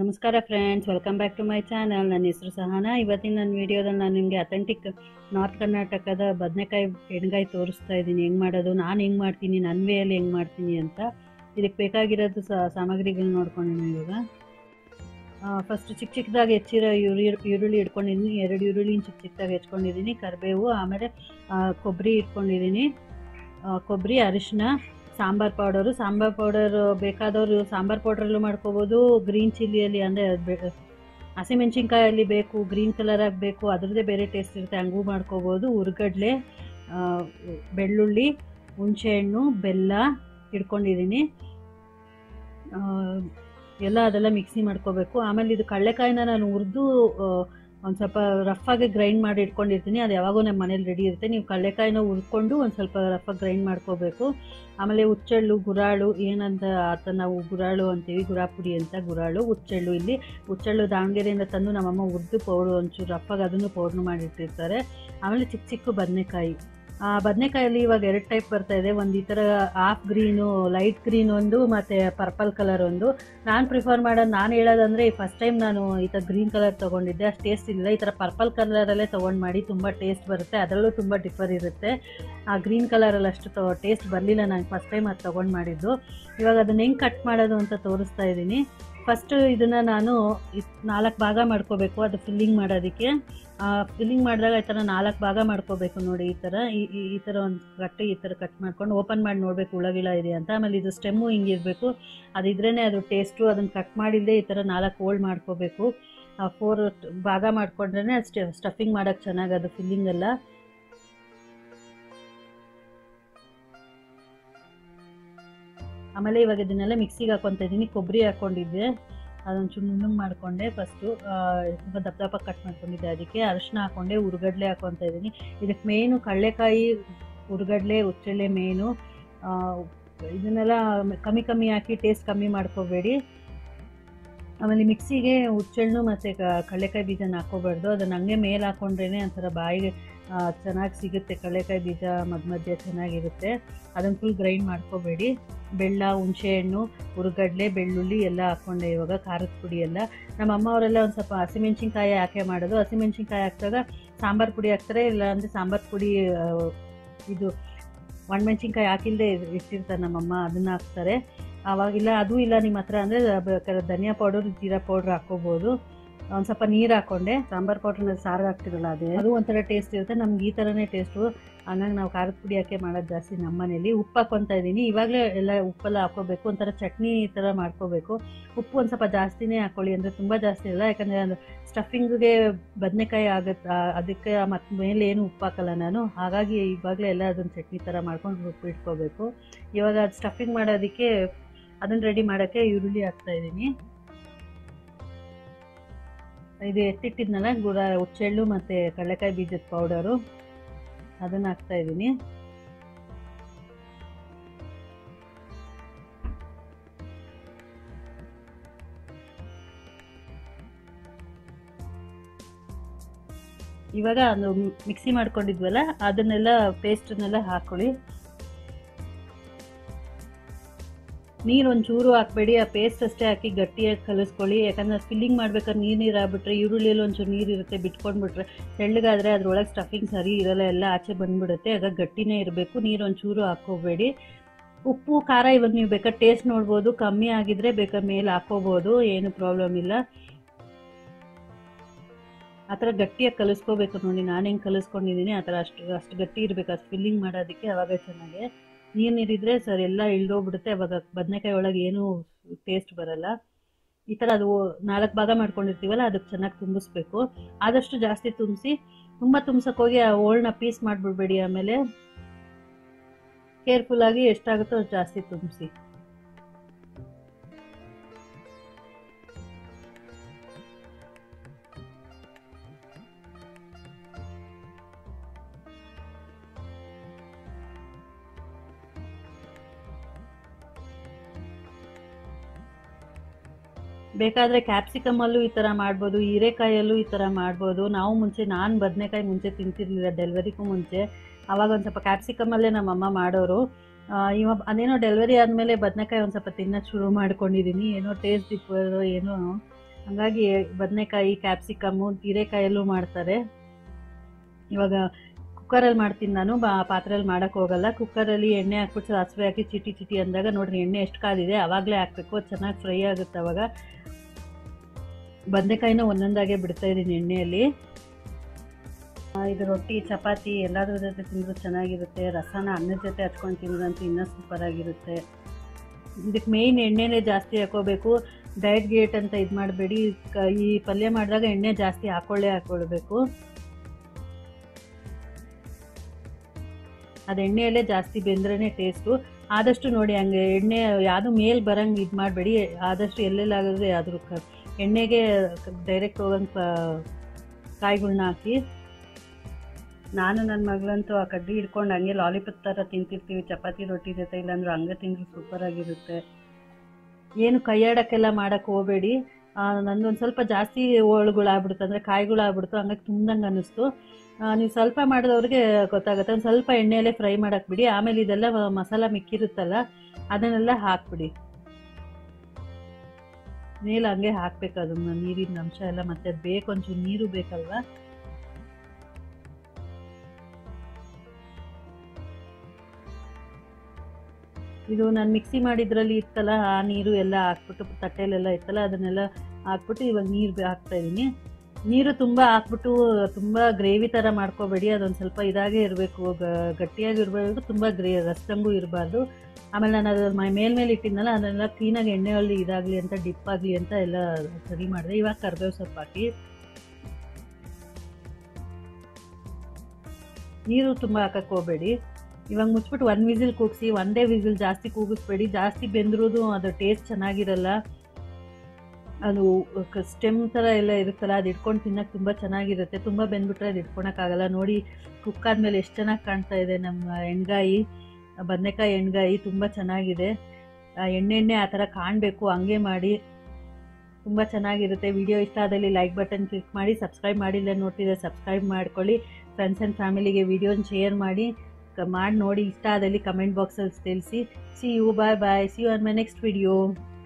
ನಮಸ್ಕಾರ friends welcome back to my channel ನನ್ನ ಹೆಸರು ಸಹನಾ ಇವತ್ತಿನ ನನ್ನ ವಿಡಿಯೋದಲ್ಲಿ ನಾನು ನಿಮಗೆ ಅಥೆಂಟಿಕ್ ನಾರ್ತ್ ಕರ್ನಾಟಕದ ಬದನೆಕಾಯಿ ಎಣ್ಗಾಯಿ ತೋರಿಸ್ತಾ ಇದ್ದೀನಿ ಹೆಂಗೆ ಮಾಡೋದು ನಾನು ಹೆಂಗೆ ಮಾಡ್ತೀನಿ ನನ್ನ ವೇಯಲ್ಲಿ ಹೆಂಗೆ ಮಾಡ್ತೀನಿ ಅಂತ ಇದಕ್ಕೆ ಬೇಕಾಗಿರೋದು ಸಾಮಗ್ರಿಗಳನ್ನ ನೋಡ್ಕೊಂಡು ಇವಾಗ ಫಸ್ಟ್ ಚಿಕ್ಕ ಚಿಕ್ಕದಾಗಿ ಹೆಚ್ಚಿರೋ ಈರುಳ್ಳಿ ಈರುಳ್ಳಿ ಇಟ್ಕೊಂಡಿದ್ದೀನಿ ಎರಡು ಈರುಳ್ಳಿ ಚಿಕ್ಕ ಚಿಕ್ಕದಾಗಿ ಹೆಚ್ಕೊಂಡಿದ್ದೀನಿ ಕರಿಬೇವು ಆಮೇಲೆ ಆ, ಕೊಬ್ಬರಿ ಇಟ್ಕೊಂಡಿದ್ದೀನಿ ಆ, ಕೊಬ್ಬರಿ ಅರಿಶಿನ ಸಾಂಬಾರ್ ಪೌಡರು ಸಾಂಬಾರ್ ಪೌಡರ್ ಬೇಕಾದವರು ಸಾಂಬಾರ್ ಪೌಡ್ರಲ್ಲೂ ಮಾಡ್ಕೋಬೋದು ಗ್ರೀನ್ ಚಿಲ್ಲಿಯಲ್ಲಿ ಅಂದರೆ ಹಸಿಮೆಣ್ಸಿನ್ಕಾಯಲ್ಲಿ ಬೇಕು ಗ್ರೀನ್ ಕಲರ್ ಆಗಬೇಕು ಅದರದ್ದೇ ಬೇರೆ ಟೇಸ್ಟ್ ಇರುತ್ತೆ ಹಂಗೂ ಮಾಡ್ಕೋಬೋದು ಹುರ್ಗಡ್ಲೆ ಆ, ಬೆಳ್ಳುಳ್ಳಿ ಹುಣಸೆಹಣ್ಣು ಬೆಲ್ಲ ಇಟ್ಕೊಂಡಿದ್ದೀನಿ ಆ, ಎಲ್ಲ ಅದೆಲ್ಲ ಮಿಕ್ಸಿ ಮಾಡ್ಕೋಬೇಕು ಆಮೇಲೆ ಇದು ಕಡಲೆಕಾಯಿನ ನಾನು ಹುರಿದು ಒಂದು ಸ್ವಲ್ಪ ರಫಾಗಿ ಗ್ರೈಂಡ್ ಮಾಡಿ ಇಟ್ಕೊಂಡಿರ್ತೀನಿ ಅದು ಯಾವಾಗೂ ನಮ್ಮ ಮನೇಲಿ ರೆಡಿ ಇರುತ್ತೆ ನೀವು ಕಡಲೆಕಾಯಿನ ಹುರ್ಕೊಂಡು ಒಂದು ಸ್ವಲ್ಪ ರಫಾಗಿ ಗ್ರೈಂಡ್ ಮಾಡ್ಕೋಬೇಕು ಆಮೇಲೆ ಹುಚ್ಚೆಳ್ಳು ಗುರಾಳು ಏನಂತ ಆತ ನಾವು ಗುರಾಳು ಅಂತೀವಿ ಗುರಾ ಪುಡಿ ಅಂತ ಗುರಾಳು ಹುಚ್ಚೆಳ್ಳು ಇಲ್ಲಿ ಹುಚ್ಚೆಳ್ಳು ದಾವಣಗೆರೆಯಿಂದ ತಂದು ನಮ್ಮಮ್ಮ ಹುರಿದು ಪೌಡ್ರು ಒಂಚೂರು ರಫಾಗಿ ಅದನ್ನು ಪೌಡ್ರ್ ಮಾಡಿಟ್ಟಿರ್ತಾರೆ ಆಮೇಲೆ ಚಿಕ್ಕ ಚಿಕ್ಕ ಬದನೆಕಾಯಿ ಆ ಬದನೆಕಾಯಲ್ಲಿ ಇವಾಗ ಎರಡು ಟೈಪ್ ಬರ್ತಾ ಇದೆ ಒಂದು ಈ ಥರ ಹಾಫ್ ಗ್ರೀನು ಲೈಟ್ ಗ್ರೀನ್ ಒಂದು ಮತ್ತು ಪರ್ಪಲ್ ಕಲರ್ ಒಂದು ನಾನು ಪ್ರಿಫರ್ ಮಾಡೋದು ನಾನು ಹೇಳೋದಂದರೆ ಫಸ್ಟ್ ಟೈಮ್ ನಾನು ಈ ಥರ ಗ್ರೀನ್ ಕಲರ್ ತೊಗೊಂಡಿದ್ದೆ ಅಷ್ಟು ಟೇಸ್ಟ್ ಇಲ್ಲ ಈ ಥರ ಪರ್ಪಲ್ ಕಲರಲ್ಲೇ ತೊಗೊಂಡು ಮಾಡಿ ತುಂಬ ಟೇಸ್ಟ್ ಬರುತ್ತೆ ಅದರಲ್ಲೂ ತುಂಬ ಡಿಫರ್ ಇರುತ್ತೆ ಆ ಗ್ರೀನ್ ಕಲರಲ್ಲಿ ಅಷ್ಟು ತೊ ಟೇಸ್ಟ್ ಬರಲಿಲ್ಲ ನಾನು ಫಸ್ಟ್ ಟೈಮ್ ಅದು ತೊಗೊಂಡು ಮಾಡಿದ್ದು ಇವಾಗ ಅದನ್ನ ಹೆಂಗೆ ಕಟ್ ಮಾಡೋದು ಅಂತ ತೋರಿಸ್ತಾ ಇದ್ದೀನಿ ಫಸ್ಟು ಇದನ್ನು ನಾನು ನಾಲ್ಕು ಭಾಗ ಮಾಡ್ಕೋಬೇಕು ಅದು ಫಿಲ್ಲಿಂಗ್ ಮಾಡೋದಕ್ಕೆ ಫಿಲ್ಲಿಂಗ್ ಮಾಡಿದಾಗ ಈ ಥರ ನಾಲ್ಕು ಭಾಗ ಮಾಡ್ಕೋಬೇಕು ನೋಡಿ ಈ ಥರ ಈ ಈ- ಈ ಥರ ಒಂದು ಕಟ್ಟು ಈ ಥರ ಕಟ್ ಮಾಡ್ಕೊಂಡು ಓಪನ್ ಮಾಡಿ ನೋಡಬೇಕು ಹುಳಗಿಳ ಇದೆ ಅಂತ ಆಮೇಲೆ ಇದು ಸ್ಟೆಮ್ಮು ಹಿಂಗಿರಬೇಕು ಅದಿದ್ರೇ ಅದು ಟೇಸ್ಟು ಅದನ್ನು ಕಟ್ ಮಾಡಿಲ್ಲದೆ ಈ ಥರ ನಾಲ್ಕು ಹೋಲ್ಡ್ ಮಾಡ್ಕೋಬೇಕು ಫೋರ್ ಭಾಗ ಮಾಡ್ಕೊಂಡ್ರೆ ಅಷ್ಟೇ ಸ್ಟಫಿಂಗ್ ಮಾಡೋಕ್ಕೆ ಚೆನ್ನಾಗಿ ಅದು ಫಿಲ್ಲಿಂಗ್ ಎಲ್ಲ ಆಮೇಲೆ ಇವಾಗ ಇದನ್ನೆಲ್ಲ ಮಿಕ್ಸಿಗೆ ಹಾಕೊತಾ ಇದ್ದೀನಿ ಕೊಬ್ಬರಿ ಹಾಕ್ಕೊಂಡಿದ್ದೆ ಅದೊಂದು ಚೂರು ನುಣ್ಣಗೆ ಮಾಡಿಕೊಂಡೆ ಫಸ್ಟು ಸ್ವಲ್ಪ ದಪ್ಪ ದಪ್ಪ ಕಟ್ ಮಾಡ್ಕೊಂಡಿದ್ದೆ ಅದಕ್ಕೆ ಅರಿಶಿನ ಹಾಕ್ಕೊಂಡೆ ಹುರ್ಗಡ್ಲೆ ಹಾಕ್ಕೊತಾ ಇದ್ದೀನಿ ಇದಕ್ಕೆ ಮೇನು ಕಡಲೆಕಾಯಿ ಹುರ್ಗಡ್ಲೆ ಹುಚ್ಚೆಳ್ಳೆ ಮೇನು ಆ, ಇದನ್ನೆಲ್ಲ ಕಮ್ಮಿ ಕಮ್ಮಿ ಹಾಕಿ ಟೇಸ್ಟ್ ಕಮ್ಮಿ ಮಾಡ್ಕೋಬೇಡಿ ಆಮೇಲೆ ಮಿಕ್ಸಿಗೆ ಹುಚ್ಚೆಣ್ಣು ಮತ್ತು ಕಡಲೆಕಾಯಿ ಬೀಜನ ಹಾಕ್ಕೋಬಾರ್ದು ಅದನ್ನು ಹಂಗೆ ಮೇಲೆ ಹಾಕ್ಕೊಂಡ್ರೇ ಒಂಥರ ಬಾಯಿಗೆ ಚೆನ್ನಾಗಿ ಸಿಗುತ್ತೆ ಕಡಲೆಕಾಯಿ ಬೀಜ ಮಧ್ಯ ಮಧ್ಯೆ ಚೆನ್ನಾಗಿರುತ್ತೆ ಅದನ್ನು ಫುಲ್ ಗ್ರೈಂಡ್ ಮಾಡ್ಕೋಬೇಡಿ ಬೆಲ್ಲ ಹುಣಸೆಹಣ್ಣು ಹುರ್ಗಡ್ಲೆ ಬೆಳ್ಳುಳ್ಳಿ ಎಲ್ಲ ಹಾಕ್ಕೊಂಡೆ ಇವಾಗ ಖಾರದ ಪುಡಿ ಎಲ್ಲ ನಮ್ಮ ಅಮ್ಮ ಅವರೆಲ್ಲ ಒಂದು ಸ್ವಲ್ಪ ಹಸಿಮೆಣ್ಸಿನ್ಕಾಯಿ ಹಾಕಿ ಮಾಡೋದು ಹಸಿಮೆಣ್ಸಿನ್ಕಾಯಿ ಹಾಕಿದಾಗ ಸಾಂಬಾರು ಪುಡಿ ಹಾಕ್ತಾರೆ ಇಲ್ಲ ಅಂದರೆ ಸಾಂಬಾರು ಪುಡಿ ಆ, ಇದು ಒಣಮೆಣ್ಸಿನ್ಕಾಯಿ ಹಾಕಿಲ್ಲದೆ ಇಟ್ಟಿರ್ತಾರೆ ನಮ್ಮಮ್ಮ ಅದನ್ನು ಹಾಕ್ತಾರೆ ಆವಾಗಿಲ್ಲ ಅದು ಇಲ್ಲ ನಿಮ್ಮ ಹತ್ರ ಅಂದರೆ ಬೇಕಾದ್ರೆ ಧನಿಯಾ ಪೌಡರ್ ಜೀರಾ ಪೌಡ್ರ್ ಹಾಕ್ಕೋಬೋದು ಒಂದು ಸ್ವಲ್ಪ ನೀರು ಹಾಕ್ಕೊಂಡೆ ಸಾಂಬಾರು ಪೌಡ್ರ್ ಸಾರು ಹಾಕ್ತಿರಲ್ಲ ಅದೇ ಅದು ಒಂಥರ ಟೇಸ್ಟ್ ಇರುತ್ತೆ ನಮ್ಗೆ ಈ ಥರನೇ ಟೇಸ್ಟು ಹಂಗಾಗಿ ನಾವು ಖಾರದ ಪುಡಿ ಹಾಕಿ ಮಾಡೋದು ಜಾಸ್ತಿ ನಮ್ಮ ಮನೇಲಿ ಉಪ್ಪು ಹಾಕ್ಕೊತಾ ಇದ್ದೀನಿ ಇವಾಗಲೇ ಎಲ್ಲ ಉಪ್ಪೆಲ್ಲ ಹಾಕ್ಕೋಬೇಕು ಒಂಥರ ಚಟ್ನಿ ಈ ಥರ ಮಾಡ್ಕೋಬೇಕು ಉಪ್ಪು ಒಂದು ಸ್ವಲ್ಪ ಜಾಸ್ತಿನೇ ಹಾಕ್ಕೊಳ್ಳಿ ಅಂದರೆ ತುಂಬ ಜಾಸ್ತಿ ಇಲ್ಲ ಯಾಕಂದರೆ ಅದು ಸ್ಟಫಿಂಗ್ಗೆ ಬದನೆಕಾಯಿ ಆಗುತ್ತೆ ಅದಕ್ಕೆ ಮತ್ತು ಮೇಲೆ ಏನು ಉಪ್ಪು ಹಾಕಲ್ಲ ನಾನು ಹಾಗಾಗಿ ಇವಾಗಲೇ ಎಲ್ಲ ಅದನ್ನು ಚಟ್ನಿ ಥರ ಮಾಡ್ಕೊಂಡು ಉಪ್ಪು ಇಟ್ಕೋಬೇಕು ಇವಾಗ ಅದು ಸ್ಟಫಿಂಗ್ ಮಾಡೋದಕ್ಕೆ ಅದನ್ನು ರೆಡಿ ಮಾಡೋಕ್ಕೆ ಈರುಳ್ಳಿ ಹಾಕ್ತಾ ಇದ್ದೀನಿ ಇದು ಎತ್ತಿಟ್ಟಿದ್ನಲ್ಲ ಗುಡ ಹುಚ್ಚೆಳ್ಳು ಮತ್ತು ಕಡಲೆಕಾಯಿ ಬೀಜದ ಪೌಡರು ಅದನ್ನು ಹಾಕ್ತಾ ಇದ್ದೀನಿ ಇವಾಗ ಅದು ಮಿಕ್ಸಿ ಮಾಡ್ಕೊಂಡಿದ್ವಲ್ಲ ಅದನ್ನೆಲ್ಲ ಪೇಸ್ಟನ್ನೆಲ್ಲ ಹಾಕ್ಕೊಳ್ಳಿ ನೀರು ಒಂಚೂರು ಹಾಕ್ಬೇಡಿ ಆ ಪೇಸ್ಟ್ ಅಷ್ಟೇ ಹಾಕಿ ಗಟ್ಟಿಯಾಗಿ ಕಲಿಸ್ಕೊಳ್ಳಿ ಯಾಕಂದ್ರೆ ಫಿಲ್ಲಿಂಗ್ ಮಾಡ್ಬೇಕಾದ್ರೆ ನೀರು ನೀರು ಆಗ್ಬಿಟ್ರೆ ಈರುಳ್ಳಿಯಲ್ಲಿ ಒಂಚೂರು ನೀರು ಇರುತ್ತೆ ಬಿಟ್ಕೊಂಡ್ಬಿಟ್ರೆ ತೆಳ್ಳಗಾದರೆ ಅದ್ರೊಳಗೆ ಸ್ಟಫಿಂಗ್ ಸರಿ ಇರಲ್ಲ ಎಲ್ಲ ಆಚೆ ಬಂದ್ಬಿಡುತ್ತೆ ಆಗ ಗಟ್ಟಿನೇ ಇರಬೇಕು ನೀರು ಒಂಚೂರು ಹಾಕ್ಕೋಬೇಡಿ ಉಪ್ಪು ಖಾರ ಇವಾಗ ನೀವು ಬೇಕಾದ್ರೆ ಟೇಸ್ಟ್ ನೋಡ್ಬೋದು ಕಮ್ಮಿ ಆಗಿದ್ರೆ ಬೇಕಾದ್ರೆ ಮೇಲೆ ಹಾಕ್ಕೋಬೋದು ಏನು ಪ್ರಾಬ್ಲಮ್ ಇಲ್ಲ ಆ ಥರ ಗಟ್ಟಿಯಾಗಿ ಕಲಿಸ್ಕೋಬೇಕು ನೋಡಿ ನಾನು ಹೆಂಗೆ ಕಲಿಸ್ಕೊಂಡಿದ್ದೀನಿ ಆ ಥರ ಅಷ್ಟು ಅಷ್ಟು ಗಟ್ಟಿ ಇರಬೇಕು ಅಷ್ಟು ಫಿಲ್ಲಿಂಗ್ ಮಾಡೋದಕ್ಕೆ ಅವಾಗ ಚೆನ್ನಾಗಿ ನೀರು ನೀರಿದ್ರೆ ಸರ್ ಎಲ್ಲ ಇಳ್ದೋಗ್ಬಿಡುತ್ತೆ ಅವಾಗ ಬದನೆಕಾಯಿ ಒಳಗೆ ಏನೂ ಟೇಸ್ಟ್ ಬರಲ್ಲ ಈ ಥರ ಅದು ನಾಲ್ಕು ಭಾಗ ಮಾಡ್ಕೊಂಡಿರ್ತೀವಲ್ಲ ಅದಕ್ಕೆ ಚೆನ್ನಾಗಿ ತುಂಬಿಸ್ಬೇಕು ಆದಷ್ಟು ಜಾಸ್ತಿ ತುಂಬಿಸಿ ತುಂಬ ತುಂಬ್ಸಕ್ಕೆ ಹೋಗಿ ಆ ಓಲ್ನ ಪೀಸ್ ಮಾಡಿಬಿಡ್ಬೇಡಿ ಆಮೇಲೆ ಕೇರ್ಫುಲ್ಲಾಗಿ ಎಷ್ಟಾಗುತ್ತೋ ಅಷ್ಟು ಜಾಸ್ತಿ ತುಂಬಿಸಿ ಬೇಕಾದರೆ ಕ್ಯಾಪ್ಸಿಕಮಲ್ಲೂ ಈ ಥರ ಮಾಡ್ಬೋದು ಹೀರೆಕಾಯಲ್ಲೂ ಈ ಥರ ಮಾಡ್ಬೋದು ನಾವು ಮುಂಚೆ ನಾನು ಬದನೆಕಾಯಿ ಮುಂಚೆ ತಿಂತಿರ್ಲಿಲ್ಲ ಡೆಲಿವರಿಗೂ ಮುಂಚೆ ಆವಾಗ ಒಂದು ಸ್ವಲ್ಪ ಕ್ಯಾಪ್ಸಿಕಮಲ್ಲೇ ನಮ್ಮಮ್ಮ ಮಾಡೋರು ಆ, ಇವಾಗ ಅದೇನೋ ಡೆಲಿವರಿ ಆದಮೇಲೆ ಬದನೆಕಾಯಿ ಒಂದು ಸ್ವಲ್ಪ ತಿನ್ನೋದು ಶುರು ಮಾಡ್ಕೊಂಡಿದ್ದೀನಿ ಏನೋ ಟೇಸ್ಟ್ ಡಿಫರ್ ಏನೋ ಹಾಗಾಗಿ ಬದನೆಕಾಯಿ ಕ್ಯಾಪ್ಸಿಕಮ್ಮು ಹೀರೆಕಾಯಲ್ಲೂ ಮಾಡ್ತಾರೆ ಇವಾಗ ಕುಕ್ಕರಲ್ಲಿ ಮಾಡ್ತೀನಿ ನಾನು ಬಾ ಪಾತ್ರೆಯಲ್ಲಿ ಮಾಡೋಕ್ಕೆ ಹೋಗಲ್ಲ ಕುಕ್ಕರಲ್ಲಿ ಎಣ್ಣೆ ಹಾಕ್ಬಿಟ್ಟು ಸಾಸಿವೆ ಹಾಕಿ ಚಿಟಿ ಚಿಟಿ ಅಂದಾಗ ನೋಡ್ರಿ ಎಣ್ಣೆ ಎಷ್ಟು ಕಾದಿದೆ ಆವಾಗಲೇ ಹಾಕಬೇಕು ಅದು ಚೆನ್ನಾಗಿ ಫ್ರೈ ಆಗುತ್ತೆ ಅವಾಗ ಬದನೆಕಾಯಿನ ಒಂದೊಂದಾಗೆ ಬಿಡ್ತಾ ಇದ್ದೀನಿ ಎಣ್ಣೆಯಲ್ಲಿ ಆ, ಇದು ರೊಟ್ಟಿ ಚಪಾತಿ ಎಲ್ಲದ್ರ ಜೊತೆ ತಿಂದರೂ ಚೆನ್ನಾಗಿರುತ್ತೆ ರಸನ ಅನ್ನದ ಜೊತೆ ಹಚ್ಕೊಂಡು ತಿಂದ್ರಂತೂ ಇನ್ನೂ ಸೂಪರಾಗಿರುತ್ತೆ ಇದಕ್ಕೆ ಮೇಯ್ನ್ ಎಣ್ಣೆನೇ ಜಾಸ್ತಿ ಹಾಕೋಬೇಕು ಡಯಟ್ ಗೇಟ್ ಅಂತ ಇದು ಮಾಡಬೇಡಿ ಈ ಪಲ್ಯ ಮಾಡಿದಾಗ ಎಣ್ಣೆ ಜಾಸ್ತಿ ಹಾಕೊಳ್ಳೇ ಹಾಕ್ಕೊಳ್ಬೇಕು ಅದು ಎಣ್ಣೆಯಲ್ಲೇ ಜಾಸ್ತಿ ಬೆಂದ್ರೇ ಟೇಸ್ಟು ಆದಷ್ಟು ನೋಡಿ ಹಂಗೆ ಎಣ್ಣೆ ಯಾವುದು ಮೇಲ್ ಬರಂಗೆ ಇದು ಮಾಡಬೇಡಿ ಆದಷ್ಟು ಎಲ್ಲೆಲ್ಲಾಗಿದ್ರೆ ಅದ್ರ ಕ ಎಣ್ಣೆಗೆ ಡೈರೆಕ್ಟ್ ಹೋಗಂಗೆ ಕಾಯಿಗಳ್ನ ಹಾಕಿ ನಾನು ನನ್ನ ಮಗಳಂತೂ ಆ ಕಡ್ಡಿ ಹಿಡ್ಕೊಂಡು ಹಂಗೆ ಲಾಲಿಪಾಪ್ ಥರ ತಿಂತಿರ್ತೀವಿ ಚಪಾತಿ ರೊಟ್ಟಿ ಜೊತೆ ಇಲ್ಲಾಂದ್ರೆ ಹಂಗೆ ತಿಂದ್ರೆ ಸೂಪರಾಗಿರುತ್ತೆ ಏನು ಕೈಯಾಡಕ್ಕೆಲ್ಲ ಮಾಡೋಕ್ಕೆ ಹೋಗಬೇಡಿ ನಂದೊಂದು ಸ್ವಲ್ಪ ಜಾಸ್ತಿ ಹೋಳುಗಳಾಗ್ಬಿಡ್ತು ಅಂದರೆ ಕಾಯಿಗಳಾಗ್ಬಿಡ್ತು ಹಂಗಾಗಿ ತುಂಬ್ದಂಗೆ ಅನ್ನಿಸ್ತು ಆ, ನೀವು ಸ್ವಲ್ಪ ಮಾಡಿದವ್ರಿಗೆ ಗೊತ್ತಾಗುತ್ತೆ ಒಂದು ಸ್ವಲ್ಪ ಎಣ್ಣೆಯಲ್ಲೇ ಫ್ರೈ ಮಾಡಕ್ಕೆ ಬಿಡಿ ಆಮೇಲೆ ಇದೆಲ್ಲ ಮ- ಮಸಾಲ ಮಿಕ್ಕಿರುತ್ತಲ್ಲ ಅದನ್ನೆಲ್ಲ ಹಾಕ್ಬಿಡಿ ಮೇಲೆ ಹಂಗೆ ಹಾಕ್ಬೇಕು ಅದನ್ನ ನೀರಿನ ಅಂಶ ಎಲ್ಲ ಮತ್ತೆ ಅದು ಬೇಕು ಒಂಚೂರು ನೀರು ಬೇಕಲ್ವಾ ಇದು ನಾನು ಮಿಕ್ಸಿ ಮಾಡಿದ್ರಲ್ಲಿ ಇತ್ತಲ್ಲ ಆ ನೀರು ಎಲ್ಲ ಹಾಕ್ಬಿಟ್ಟು ತಟ್ಟೆಲೆಲ್ಲ ಇತ್ತಲ್ಲ ಅದನ್ನೆಲ್ಲ ಹಾಕ್ಬಿಟ್ಟು ಇವಾಗ ನೀರು ಹಾಕ್ತಾ ಇದ್ದೀನಿ ನೀರು ತುಂಬ ಹಾಕ್ಬಿಟ್ಟು ತುಂಬ ಗ್ರೇವಿ ಥರ ಮಾಡ್ಕೋಬೇಡಿ ಅದೊಂದು ಸ್ವಲ್ಪ ಇದಾಗೇ ಇರಬೇಕು ಗಟ್ಟಿಯಾಗಿ ಇರಬೇಕು ತುಂಬ ಗ್ರೇ ರಸದಂಗೂ ಇರಬಾರ್ದು ಆಮೇಲೆ ನಾನು ಅದು ಮೈ ಮೇಲ್ಮೇಲೆ ಇಟ್ಟಿದ್ನಲ್ಲ ಅದನ್ನೆಲ್ಲ ಕ್ಲೀನಾಗಿ ಎಣ್ಣೆಯಲ್ಲಿ ಇದಾಗಲಿ ಅಂತ ಡಿಪ್ ಆಗಲಿ ಅಂತ ಎಲ್ಲ ಸರಿ ಮಾಡಿದೆ ಇವಾಗ ಕರ್ಬೇವು ಸೊಪ್ಪು ಹಾಕಿ ನೀರು ತುಂಬ ಹಾಕಕ್ಕೆ ಹೋಗಬೇಡಿ ಇವಾಗ ಮುಚ್ಬಿಟ್ಟು ಒಂದು ವಿಸಿಲ್ ಕೂಗಿಸಿ ಒಂದೇ ವಿಸಿಲ್ ಜಾಸ್ತಿ ಕೂಗಿಸ್ಬೇಡಿ ಜಾಸ್ತಿ ಬೆಂದ್ರೂ ಅದು ಟೇಸ್ಟ್ ಚೆನ್ನಾಗಿರಲ್ಲ ಅದು ಸ್ಟೆಮ್ ಥರ ಎಲ್ಲ ಇರುತ್ತಲ್ಲ ಅದು ಇಟ್ಕೊಂಡು ತಿನ್ನಕ್ಕೆ ತುಂಬ ಚೆನ್ನಾಗಿರುತ್ತೆ ತುಂಬ ಬೆಂದ್ಬಿಟ್ರೆ ಅದು ಇಟ್ಕೊಳಕ್ಕಾಗಲ್ಲ ನೋಡಿ ಕುಕ್ ಆದಮೇಲೆ ಎಷ್ಟು ಚೆನ್ನಾಗಿ ಕಾಣ್ತಾ ಇದೆ ನಮ್ಮ ಎಣ್ಗಾಯಿ ಬದನೆಕಾಯಿ ಎಣ್ಗಾಯಿ ತುಂಬ ಚೆನ್ನಾಗಿದೆ ಆ ಎಣ್ಣೆ ಎಣ್ಣೆ ಆ ಥರ ಕಾಣಬೇಕು ಹಂಗೆ ಮಾಡಿ ತುಂಬ ಚೆನ್ನಾಗಿರುತ್ತೆ ವಿಡಿಯೋ ಇಷ್ಟ ಆದಲ್ಲಿ ಲೈಕ್ ಬಟನ್ ಕ್ಲಿಕ್ ಮಾಡಿ ಸಬ್ಸ್ಕ್ರೈಬ್ ಮಾಡಿಲ್ಲ ನೋಡ್ತಿದ್ರೆ ಸಬ್ಸ್ಕ್ರೈಬ್ ಮಾಡ್ಕೊಳ್ಳಿ ಫ್ರೆಂಡ್ಸ್ ಆ್ಯಂಡ್ ಫ್ಯಾಮಿಲಿಗೆ ವಿಡಿಯೋನ ಶೇರ್ ಮಾಡಿ ಮಾಡಿ ನೋಡಿ ಇಷ್ಟ ಆದಲ್ಲಿ ಕಮೆಂಟ್ ಬಾಕ್ಸಲ್ಲಿ ತಿಳಿಸಿ see you bye bye see you on my next video